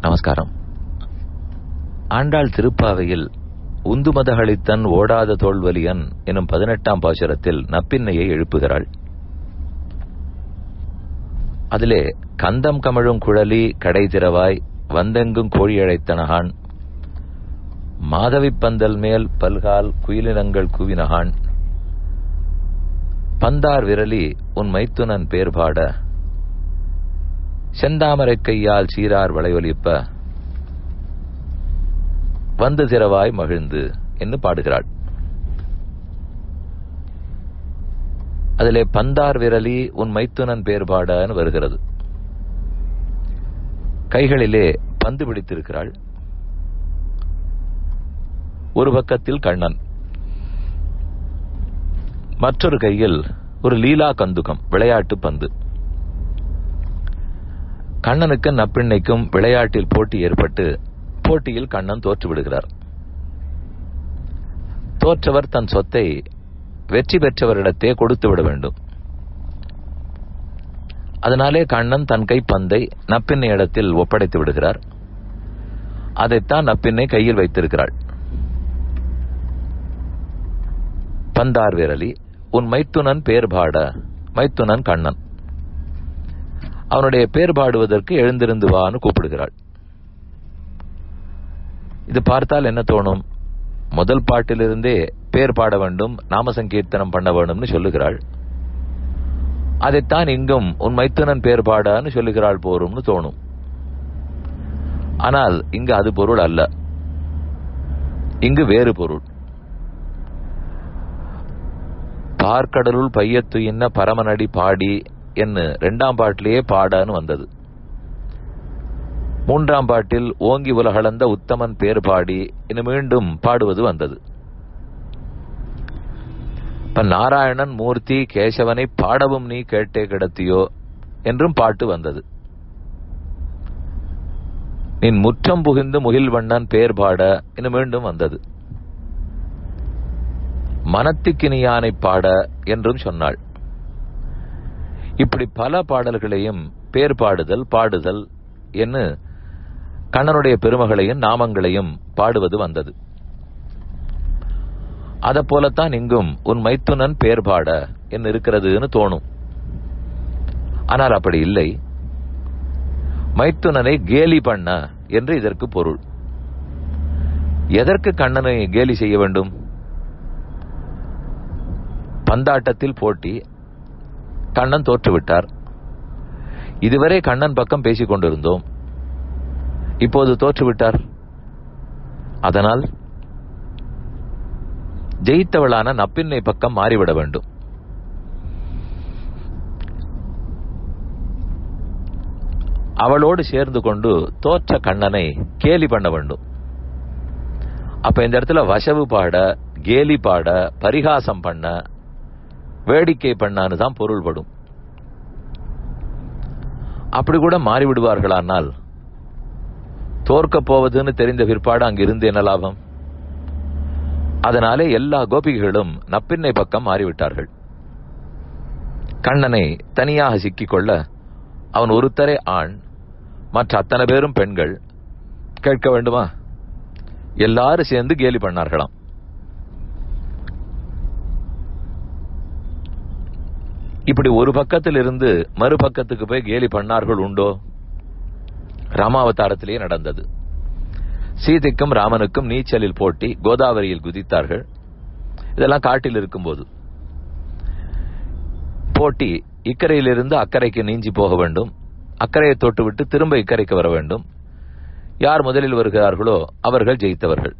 நமஸ்காரம் ஆண்டாள் திருப்பாவையில் உந்துமதகளித்தன் ஓடாத தோல்வலியன் எனும் பதினெட்டாம் பாசுரத்தில் நப்பின்னையை எழுப்புகிறாள் அதிலே கந்தம் கமழும் குழலி கடை திறவாய் வந்தெங்கும் கோழி அழைத்தனகான் மாதவிப் பந்தல் மேல் பல்கால் குயிலினங்கள் குவினகான் பந்தார் விரலி உன் மைத்துனன் பேர்பாட செந்தாமரை கையால் சீரார் வளையொலிப்ப வந்து திறவாய் மகிழ்ந்து என்று பாடுகிறாள் அதிலே பந்தார் விரலி உன் மைத்துனன் பேர்பாடன்னு வருகிறது கைகளிலே பந்து பிடித்திருக்கிறாள் ஒரு பக்கத்தில் கண்ணன் மற்றொரு கையில் ஒரு லீலா கந்துகம் விளையாட்டு பந்து கண்ணனுக்கு நப்பிண்ணைக்கும் விளையாட்டில் போட்டி ஏற்பட்டு போட்டியில் கண்ணன் தோற்று விடுகிறார் தோற்றவர் தன் சொத்தை வெற்றி பெற்றவரிடத்தே கொடுத்து விட வேண்டும் அதனாலே கண்ணன் தன் கை பந்தை நப்பின்னை இடத்தில் ஒப்படைத்து விடுகிறார் அதைத்தான் நப்பின்னை கையில் வைத்திருக்கிறாள் பந்தார் விரலி உன் மைத்துனன் பேர் பாட மைத்துனன் கண்ணன் அவனுடைய பேர் பாடுவதற்கு எழுந்திருந்து வான்னு கூப்பிடுகிறாள் இது பார்த்தால் என்ன தோணும் முதல் பாட்டிலிருந்தே பேர் பாட வேண்டும் நாம சங்கீர்த்தனம் பண்ண வேண்டும்னு சொல்லுகிறாள் அதைத்தான் இங்கும் உன் மைத்துனன் பேர் பாடான்னு சொல்லுகிறாள் போரும்னு தோணும் ஆனால் இங்கு அது பொருள் அல்ல இங்கு வேறு பொருள் பார்க்கடலுள் பையத்து இன்ன பரமனடி பாடி என்று இரண்டாம் பாட்டிலேயே பாடான்னு வந்தது மூன்றாம் பாட்டில் ஓங்கி உலகளந்த உத்தமன் பேர் பாடி இன்னும் மீண்டும் பாடுவது வந்தது இப்ப நாராயணன் மூர்த்தி கேசவனை பாடவும் நீ கேட்டே கிடத்தியோ என்றும் பாட்டு வந்தது நின் முற்றம் புகுந்து முகில்வண்ணன் பேர் பாட இன்னும் மீண்டும் வந்தது மனத்துக்கினியானை பாட என்றும் சொன்னாள் இப்படி பல பாடல்களையும் பேர் பாடுதல் பாடுதல் என்று கண்ணனுடைய பெருமகளையும் நாமங்களையும் பாடுவது வந்தது அத போலத்தான் இங்கும் உன் மைத்துனன் பேர் பாட என்ன இருக்கிறதுன்னு தோணும் ஆனால் அப்படி இல்லை மைத்துனனை கேலி பண்ண என்று இதற்கு பொருள் எதற்கு கண்ணனை கேலி செய்ய வேண்டும் பந்தாட்டத்தில் போட்டி கண்ணன் தோற்றுவிட்டார் இதுவரை கண்ணன் பக்கம் பேசிக் கொண்டிருந்தோம் இப்போது தோற்றுவிட்டார் அதனால் ஜெயித்தவளான நப்பின்னை பக்கம் மாறிவிட வேண்டும் அவளோடு சேர்ந்து கொண்டு தோற்ற கண்ணனை கேலி பண்ண வேண்டும் அப்ப இந்த இடத்துல வசவு பாட கேலி பாட பரிகாசம் பண்ண வேடிக்கை பண்ணான்னு தான் பொருள்படும் அப்படி கூட மாறிவிடுவார்களானால் தோற்க போவதுன்னு தெரிந்த பிற்பாடு அங்கிருந்து என்ன லாபம் அதனாலே எல்லா கோபிகைகளும் நப்பின்னை பக்கம் மாறிவிட்டார்கள் கண்ணனை தனியாக சிக்கிக்கொள்ள அவன் ஒருத்தரே ஆண் மற்ற அத்தனை பேரும் பெண்கள் கேட்க வேண்டுமா எல்லாரும் சேர்ந்து கேலி பண்ணார்களாம் இப்படி ஒரு பக்கத்தில் இருந்து மறுபக்கத்துக்கு போய் கேலி பண்ணார்கள் உண்டோ ராமாவதாரத்திலேயே நடந்தது சீதைக்கும் ராமனுக்கும் நீச்சலில் போட்டி கோதாவரியில் குதித்தார்கள் இதெல்லாம் காட்டில் இருக்கும்போது போட்டி இக்கரையிலிருந்து அக்கறைக்கு நீஞ்சி போக வேண்டும் அக்கறையை தொட்டுவிட்டு திரும்ப இக்கரைக்கு வர வேண்டும் யார் முதலில் வருகிறார்களோ அவர்கள் ஜெயித்தவர்கள்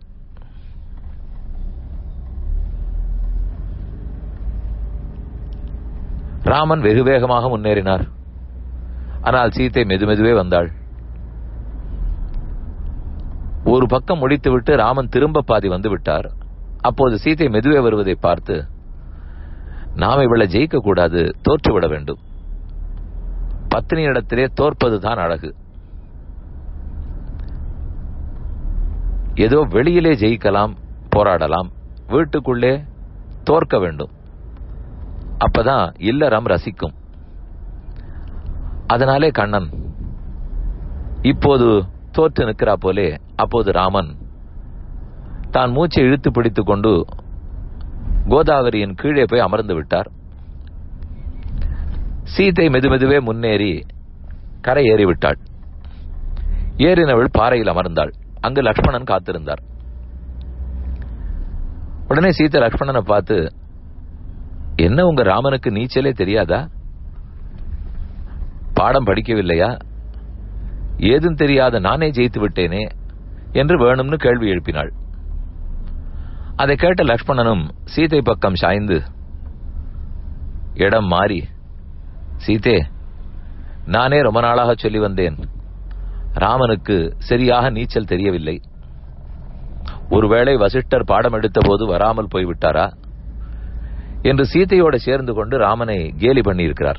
ராமன் வெகு வேகமாக முன்னேறினார் ஆனால் சீத்தை மெதுமெதுவே வந்தாள் ஒரு பக்கம் முடித்துவிட்டு ராமன் திரும்ப பாதி வந்து விட்டார் அப்போது சீத்தை மெதுவே வருவதை பார்த்து நாம் இவளை ஜெயிக்க கூடாது தோற்றுவிட வேண்டும் பத்தினியிடத்திலே தோற்பதுதான் அழகு ஏதோ வெளியிலே ஜெயிக்கலாம் போராடலாம் வீட்டுக்குள்ளே தோற்க வேண்டும் அப்பதான் இல்லறம் ரசிக்கும் அதனாலே கண்ணன் இப்போது தோற்று நிற்கிறா போலே அப்போது ராமன் தான் மூச்சை இழுத்து பிடித்துக் கொண்டு கோதாவரியின் கீழே போய் அமர்ந்து விட்டார் சீதை மெதுமெதுவே முன்னேறி கரை ஏறி விட்டாள் ஏறினவள் பாறையில் அமர்ந்தாள் அங்கு லக்ஷ்மணன் காத்திருந்தார் உடனே சீதை லக்ஷ்மணனை பார்த்து என்ன உங்க ராமனுக்கு நீச்சலே தெரியாதா பாடம் படிக்கவில்லையா ஏதும் தெரியாத நானே ஜெயித்து விட்டேனே என்று வேணும்னு கேள்வி எழுப்பினாள் அதை கேட்ட லக்ஷ்மணனும் சீதை பக்கம் சாய்ந்து இடம் மாறி சீதே நானே ரொம்ப நாளாக சொல்லி வந்தேன் ராமனுக்கு சரியாக நீச்சல் தெரியவில்லை ஒருவேளை வசிஷ்டர் பாடம் எடுத்த போது வராமல் போய்விட்டாரா என்று சீதையோட சேர்ந்து கொண்டு ராமனை கேலி பண்ணியிருக்கிறார்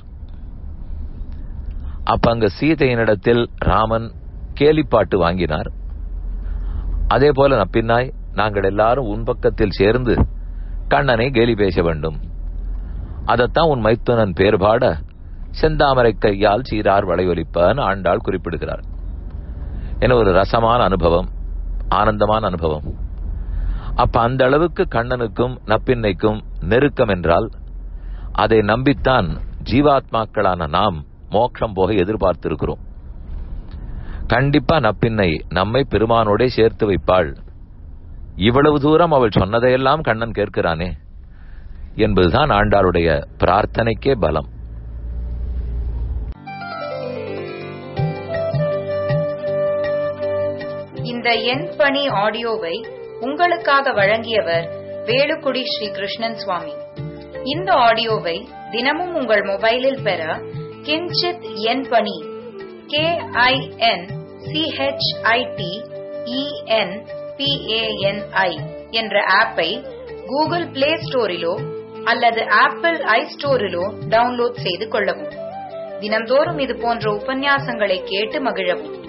அப்ப அங்க சீதையினிடத்தில் ராமன் கேலிப்பாட்டு வாங்கினார் அதே போல நப்பின்னாய் நாங்கள் எல்லாரும் உன் பக்கத்தில் சேர்ந்து கண்ணனை கேலி பேச வேண்டும் அதத்தான் உன் மைத்துனன் பேர் பாட செந்தாமரை கையால் சீரார் வளையொலிப்பன்னு ஆண்டாள் குறிப்பிடுகிறார் என ஒரு ரசமான அனுபவம் ஆனந்தமான அனுபவம் அப்ப அந்த அளவுக்கு கண்ணனுக்கும் நப்பின்னைக்கும் நெருக்கம் என்றால் அதை நம்பித்தான் ஜீவாத்மாக்களான நாம் மோட்சம் போக எதிர்பார்த்திருக்கிறோம் கண்டிப்பா நப்பின்னை நம்மை பெருமானோட சேர்த்து வைப்பாள் இவ்வளவு தூரம் அவள் சொன்னதையெல்லாம் கண்ணன் கேட்கிறானே என்பதுதான் ஆண்டாளுடைய பிரார்த்தனைக்கே பலம் இந்த எண் பணி ஆடியோவை உங்களுக்காக வழங்கியவர் வேலுக்குடி ஸ்ரீ கிருஷ்ணன் சுவாமி இந்த ஆடியோவை தினமும் உங்கள் மொபைலில் பெற கிஞ்சித் எண் பணி கே ஐ என் சிஹெச்ஐடி இஎன் பிஏஎன்ஐ என்ற ஆப்பை கூகுள் பிளே ஸ்டோரிலோ அல்லது ஆப்பிள் ஐ ஸ்டோரிலோ டவுன்லோட் செய்து கொள்ளவும் தினம்தோறும் இது போன்ற உபன்யாசங்களை கேட்டு மகிழவும்